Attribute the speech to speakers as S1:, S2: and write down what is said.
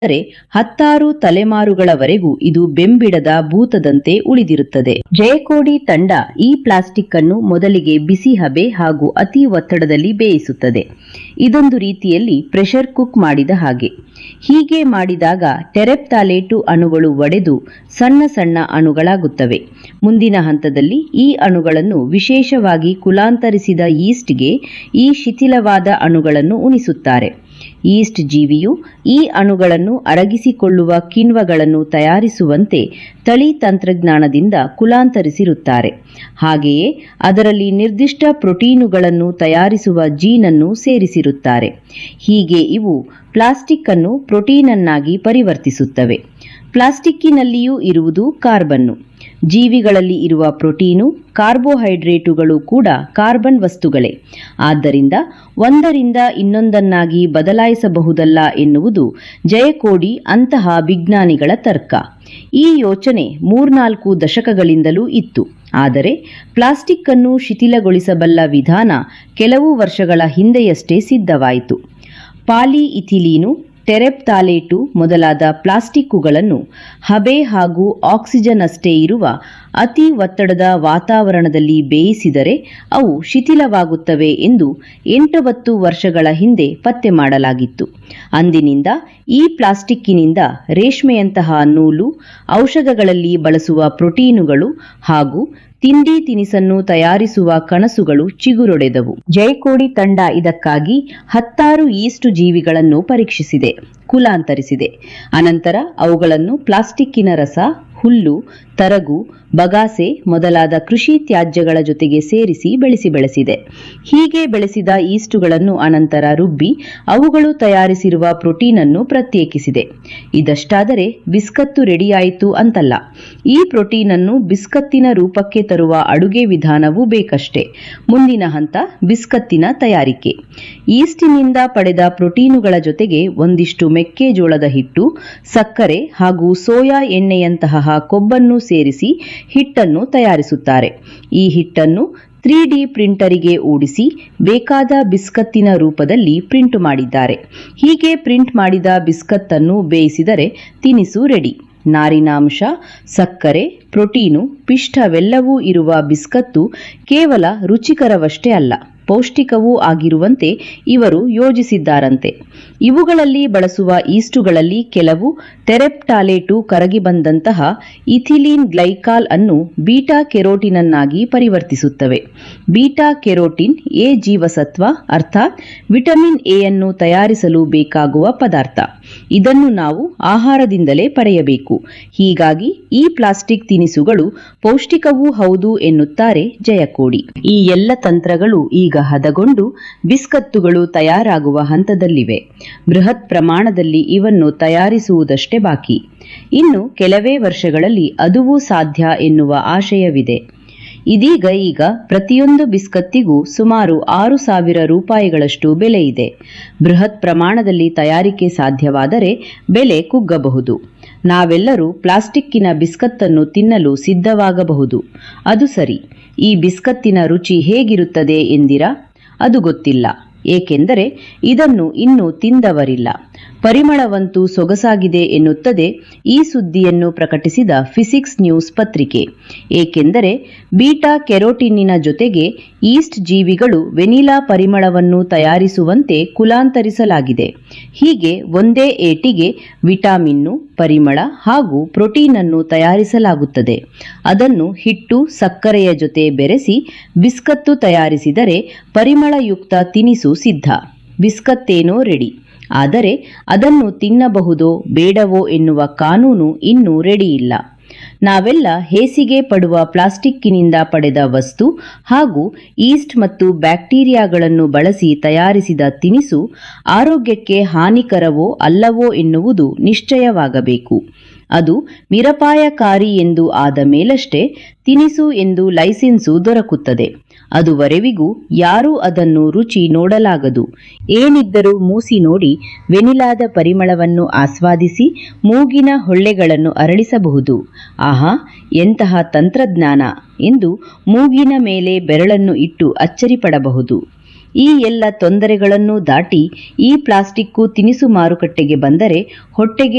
S1: ಆದರೆ ಹತ್ತಾರು ತಲೆಮಾರುಗಳವರೆಗೂ ಇದು ಬೆಂಬಿಡದ ಭೂತದಂತೆ ಉಳಿದಿರುತ್ತದೆ ಜಯಕೋಡಿ ತಂಡ ಈ ಪ್ಲಾಸ್ಟಿಕ್ ಅನ್ನು ಮೊದಲಿಗೆ ಬಿಸಿ ಹಬೆ ಹಾಗೂ ಅತಿ ಒತ್ತಡದಲ್ಲಿ ಬೇಯಿಸುತ್ತದೆ ಇದೊಂದು ರೀತಿಯಲ್ಲಿ ಪ್ರೆಷರ್ ಕುಕ್ ಮಾಡಿದ ಹಾಗೆ ಹೀಗೆ ಮಾಡಿದಾಗ ಟೆರೆಪ್ತಾಲೇಟು ಅಣುಗಳು ಒಡೆದು ಸಣ್ಣ ಸಣ್ಣ ಅಣುಗಳಾಗುತ್ತವೆ ಮುಂದಿನ ಹಂತದಲ್ಲಿ ಈ ಅಣುಗಳನ್ನು ವಿಶೇಷವಾಗಿ ಕುಲಾಂತರಿಸಿದ ಈಸ್ಟ್ಗೆ ಈ ಶಿಥಿಲವಾದ ಅಣುಗಳನ್ನು ಉಣಿಸುತ್ತಾರೆ ಈಸ್ಟ್ ಜೀವಿಯು ಈ ಅಣುಗಳನ್ನು ಅರಗಿಸಿಕೊಳ್ಳುವ ಕಿಣ್ವಗಳನ್ನು ತಯಾರಿಸುವಂತೆ ತಳಿ ತಂತ್ರಜ್ಞಾನದಿಂದ ಕುಲಾಂತರಿಸಿರುತ್ತಾರೆ ಹಾಗೆಯೇ ಅದರಲ್ಲಿ ನಿರ್ದಿಷ್ಟ ಪ್ರೋಟೀನುಗಳನ್ನು ತಯಾರಿಸುವ ಜೀನನ್ನು ಸೇರಿಸಿರುತ್ತಾರೆ ಹೀಗೆ ಇವು ಪ್ಲಾಸ್ಟಿಕ್ ಅನ್ನು ಪ್ರೋಟೀನನ್ನಾಗಿ ಪರಿವರ್ತಿಸುತ್ತವೆ ಪ್ಲಾಸ್ಟಿಕ್ಕಿನಲ್ಲಿಯೂ ಇರುವುದು ಕಾರ್ಬನ್ನು ಜೀವಿಗಳಲ್ಲಿ ಇರುವ ಪ್ರೋಟೀನು ಕಾರ್ಬೋಹೈಡ್ರೇಟುಗಳು ಕೂಡ ಕಾರ್ಬನ್ ವಸ್ತುಗಳೇ ಆದ್ದರಿಂದ ಒಂದರಿಂದ ಇನ್ನೊಂದನ್ನಾಗಿ ಬದಲಾಯಿಸಬಹುದಲ್ಲ ಎನ್ನುವುದು ಜಯಕೋಡಿ ಅಂತಹ ವಿಜ್ಞಾನಿಗಳ ತರ್ಕ ಈ ಯೋಚನೆ ಮೂರ್ನಾಲ್ಕು ದಶಕಗಳಿಂದಲೂ ಇತ್ತು ಆದರೆ ಪ್ಲಾಸ್ಟಿಕ್ ಅನ್ನು ಶಿಥಿಲಗೊಳಿಸಬಲ್ಲ ವಿಧಾನ ಕೆಲವು ವರ್ಷಗಳ ಹಿಂದೆಯಷ್ಟೇ ಸಿದ್ಧವಾಯಿತು ಪಾಲಿಇಥಿಲೀನು ಟೆರೆಪ್ತಾಲೇಟು ಮೊದಲಾದ ಪ್ಲಾಸ್ಟಿಕ್ಕುಗಳನ್ನು ಹಬೆ ಹಾಗೂ ಆಕ್ಸಿಜನ್ ಅಷ್ಟೇ ಇರುವ ಅತಿ ಒತ್ತಡದ ವಾತಾವರಣದಲ್ಲಿ ಬೇಯಿಸಿದರೆ ಅವು ಶಿಥಿಲವಾಗುತ್ತವೆ ಎಂದು ಎಂಟೊಂಬತ್ತು ವರ್ಷಗಳ ಹಿಂದೆ ಪತ್ತೆ ಮಾಡಲಾಗಿತ್ತು ಅಂದಿನಿಂದ ಈ ಪ್ಲಾಸ್ಟಿಕ್ಕಿನಿಂದ ರೇಷ್ಮೆಯಂತಹ ನೂಲು ಔಷಧಗಳಲ್ಲಿ ಬಳಸುವ ಪ್ರೋಟೀನುಗಳು ಹಾಗೂ ತಿಂಡಿ ತಿನಿಸನ್ನು ತಯಾರಿಸುವ ಕನಸುಗಳು ಚಿಗುರೊಡೆದವು ಜಯಕೋಡಿ ತಂಡ ಇದಕ್ಕಾಗಿ ಹತ್ತಾರು ಈಸ್ಟ್ ಜೀವಿಗಳನ್ನು ಪರೀಕ್ಷಿಸಿದೆ ಕುಲಾಂತರಿಸಿದೆ ಅನಂತರ ಅವುಗಳನ್ನು ಪ್ಲಾಸ್ಟಿಕ್ಕಿನ ರಸ ಹುಲ್ಲು ತರಗು ಬಗಾಸೆ ಮೊದಲಾದ ಕೃಷಿ ತ್ಯಾಜ್ಯಗಳ ಜೊತೆಗೆ ಸೇರಿಸಿ ಬೆಳೆಸಿ ಬೆಳೆಸಿದೆ ಹೀಗೆ ಬೆಳೆಸಿದ ಈಸ್ಟುಗಳನ್ನು ಅನಂತರ ರುಬ್ಬಿ ಅವುಗಳು ತಯಾರಿಸಿರುವ ಪ್ರೋಟೀನ್ ಅನ್ನು ಪ್ರತ್ಯೇಕಿಸಿದೆ ಇದಷ್ಟಾದರೆ ಬಿಸ್ಕತ್ತು ರೆಡಿಯಾಯಿತು ಅಂತಲ್ಲ ಈ ಪ್ರೋಟೀನ್ ಅನ್ನು ಬಿಸ್ಕತ್ತಿನ ರೂಪಕ್ಕೆ ತರುವ ಅಡುಗೆ ವಿಧಾನವೂ ಬೇಕಷ್ಟೇ ಮುಂದಿನ ಹಂತ ಬಿಸ್ಕತ್ತಿನ ತಯಾರಿಕೆ ಈಸ್ಟಿನಿಂದ ಪಡೆದ ಪ್ರೋಟೀನುಗಳ ಜೊತೆಗೆ ಒಂದಿಷ್ಟು ಮೆಕ್ಕೆಜೋಳದ ಹಿಟ್ಟು ಸಕ್ಕರೆ ಹಾಗೂ ಸೋಯಾ ಎಣ್ಣೆಯಂತಹ ಕೊಬ್ಬನ್ನು ಸೇರಿಸಿ ಹಿಟ್ಟನ್ನು ತಯಾರಿಸುತ್ತಾರೆ ಈ ಹಿಟ್ಟನ್ನು ತ್ರೀ ಡಿ ಪ್ರಿಂಟರಿಗೆ ಓಡಿಸಿ ಬೇಕಾದ ಬಿಸ್ಕತ್ತಿನ ರೂಪದಲ್ಲಿ ಪ್ರಿಂಟ್ ಮಾಡಿದ್ದಾರೆ ಹೀಗೆ ಪ್ರಿಂಟ್ ಮಾಡಿದ ಬಿಸ್ಕತ್ತನ್ನು ಬೇಯಿಸಿದರೆ ತಿನಿಸು ರೆಡಿ ನಾರಿನಾಂಶ ಸಕ್ಕರೆ ಪ್ರೋಟೀನು ಪಿಷ್ಟವೆಲ್ಲವೂ ಇರುವ ಬಿಸ್ಕತ್ತು ಕೇವಲ ರುಚಿಕರವಷ್ಟೇ ಅಲ್ಲ ಪೌಷ್ಟಿಕವೂ ಆಗಿರುವಂತೆ ಇವರು ಯೋಜಿಸಿದ್ದಾರಂತೆ ಇವುಗಳಲ್ಲಿ ಬಳಸುವ ಈಸ್ಟುಗಳಲ್ಲಿ ಕೆಲವು ಟೆರೆಪ್ಟಾಲೇಟು ಕರಗಿ ಬಂದಂತಹ ಇಥಿಲೀನ್ ಗ್ಲೈಕಾಲ್ ಅನ್ನು ಬೀಟಾ ಕೆರೋಟಿನನ್ನಾಗಿ ಪರಿವರ್ತಿಸುತ್ತವೆ ಬೀಟಾ ಕೆರೋಟಿನ್ ಎ ಜೀವಸತ್ವ ಅರ್ಥಾತ್ ವಿಟಮಿನ್ ಎ ಅನ್ನು ತಯಾರಿಸಲು ಬೇಕಾಗುವ ಪದಾರ್ಥ ಇದನ್ನು ನಾವು ಆಹಾರದಿಂದಲೇ ಪಡೆಯಬೇಕು ಹೀಗಾಗಿ ಈ ಪ್ಲಾಸ್ಟಿಕ್ ತಿನಿಸುಗಳು ಪೌಷ್ಟಿಕವೂ ಹೌದು ಎನ್ನುತ್ತಾರೆ ಜಯಕೋಡಿ ಈ ಎಲ್ಲ ತಂತ್ರಗಳು ಈಗ ಹದಗೊಂಡು ಬಿಸ್ಕತ್ತುಗಳು ತಯಾರಾಗುವ ಹಂತದಲ್ಲಿವೆ ಬೃಹತ್ ಪ್ರಮಾಣದಲ್ಲಿ ಇವನ್ನು ತಯಾರಿಸುವುದಷ್ಟೇ ಬಾಕಿ ಇನ್ನು ಕೆಲವೇ ವರ್ಷಗಳಲ್ಲಿ ಅದುವೂ ಸಾಧ್ಯ ಎನ್ನುವ ಆಶಯವಿದೆ ಇದೀಗ ಈಗ ಪ್ರತಿಯೊಂದು ಬಿಸ್ಕತ್ತಿಗೂ ಸುಮಾರು ಆರು ಸಾವಿರ ರೂಪಾಯಿಗಳಷ್ಟು ಬೆಲೆ ಇದೆ ಬೃಹತ್ ಪ್ರಮಾಣದಲ್ಲಿ ತಯಾರಿಕೆ ಸಾಧ್ಯವಾದರೆ ಬೆಲೆ ಕುಗ್ಗಬಹುದು ನಾವೆಲ್ಲರೂ ಪ್ಲಾಸ್ಟಿಕ್ಕಿನ ಬಿಸ್ಕತ್ತನ್ನು ತಿನ್ನಲು ಸಿದ್ಧವಾಗಬಹುದು ಅದು ಸರಿ ಈ ಬಿಸ್ಕತ್ತಿನ ರುಚಿ ಹೇಗಿರುತ್ತದೆ ಎಂದಿರಾ ಅದು ಗೊತ್ತಿಲ್ಲ ಏಕೆಂದರೆ ಇದನ್ನು ಇನ್ನೂ ತಿಂದವರಿಲ್ಲ ಪರಿಮಳವಂತೂ ಸೊಗಸಾಗಿದೆ ಎನ್ನುತ್ತದೆ ಈ ಸುದ್ದಿಯನ್ನು ಪ್ರಕಟಿಸಿದ ಫಿಸಿಕ್ಸ್ ನ್ಯೂಸ್ ಪತ್ರಿಕೆ ಏಕೆಂದರೆ ಬೀಟಾ ಕೆರೋಟಿನ್ನಿನ ಜೊತೆಗೆ ಈಸ್ಟ್ ಜೀವಿಗಳು ವೆನಿಲಾ ಪರಿಮಳವನ್ನು ತಯಾರಿಸುವಂತೆ ಕುಲಾಂತರಿಸಲಾಗಿದೆ ಹೀಗೆ ಒಂದೇ ಏಟಿಗೆ ವಿಟಾಮಿನ್ನು ಪರಿಮಳ ಹಾಗೂ ಪ್ರೋಟೀನ್ ಅನ್ನು ತಯಾರಿಸಲಾಗುತ್ತದೆ ಅದನ್ನು ಹಿಟ್ಟು ಸಕ್ಕರೆಯ ಜೊತೆ ಬೆರೆಸಿ ಬಿಸ್ಕತ್ತು ತಯಾರಿಸಿದರೆ ಪರಿಮಳಯುಕ್ತ ತಿನಿಸು ಸಿದ್ಧ ಬಿಸ್ಕತ್ತೇನೋ ರೆಡಿ ಆದರೆ ಅದನ್ನು ತಿನ್ನಬಹುದೋ ಬೇಡವೋ ಎನ್ನುವ ಕಾನೂನು ಇನ್ನೂ ರೆಡಿಯಿಲ್ಲ ನಾವೆಲ್ಲ ಹೇಸಿಗೆ ಪಡುವ ಪ್ಲಾಸ್ಟಿಕ್ಕಿನಿಂದ ಪಡೆದ ವಸ್ತು ಹಾಗೂ ಈಸ್ಟ್ ಮತ್ತು ಬ್ಯಾಕ್ಟೀರಿಯಾಗಳನ್ನು ಬಳಸಿ ತಯಾರಿಸಿದ ತಿನಿಸು ಆರೋಗ್ಯಕ್ಕೆ ಹಾನಿಕರವೋ ಅಲ್ಲವೋ ಎನ್ನುವುದು ನಿಶ್ಚಯವಾಗಬೇಕು ಅದು ನಿರಪಾಯಕಾರಿ ಎಂದು ಆದ ಮೇಲಷ್ಟೇ ತಿನಿಸು ಎಂದು ಲೈಸೆನ್ಸು ದೊರಕುತ್ತದೆ ಅದುವರೆವಿಗೂ ಯಾರೂ ಅದನ್ನು ರುಚಿ ನೋಡಲಾಗದು ಏನಿದ್ದರೂ ಮೂಸಿ ನೋಡಿ ವೆನಿಲಾದ ಪರಿಮಳವನ್ನು ಆಸ್ವಾದಿಸಿ ಮೂಗಿನ ಹೊಳ್ಳೆಗಳನ್ನು ಅರಳಿಸಬಹುದು ಆಹಾ ಎಂತಹ ತಂತ್ರಜ್ಞಾನ ಎಂದು ಮೂಗಿನ ಮೇಲೆ ಬೆರಳನ್ನು ಇಟ್ಟು ಅಚ್ಚರಿಪಡಬಹುದು ಈ ಎಲ್ಲ ತೊಂದರೆಗಳನ್ನೂ ದಾಟಿ ಈ ಪ್ಲಾಸ್ಟಿಕ್ಕು ತಿನಿಸು ಮಾರುಕಟ್ಟೆಗೆ ಬಂದರೆ ಹೊಟ್ಟೆಗೆ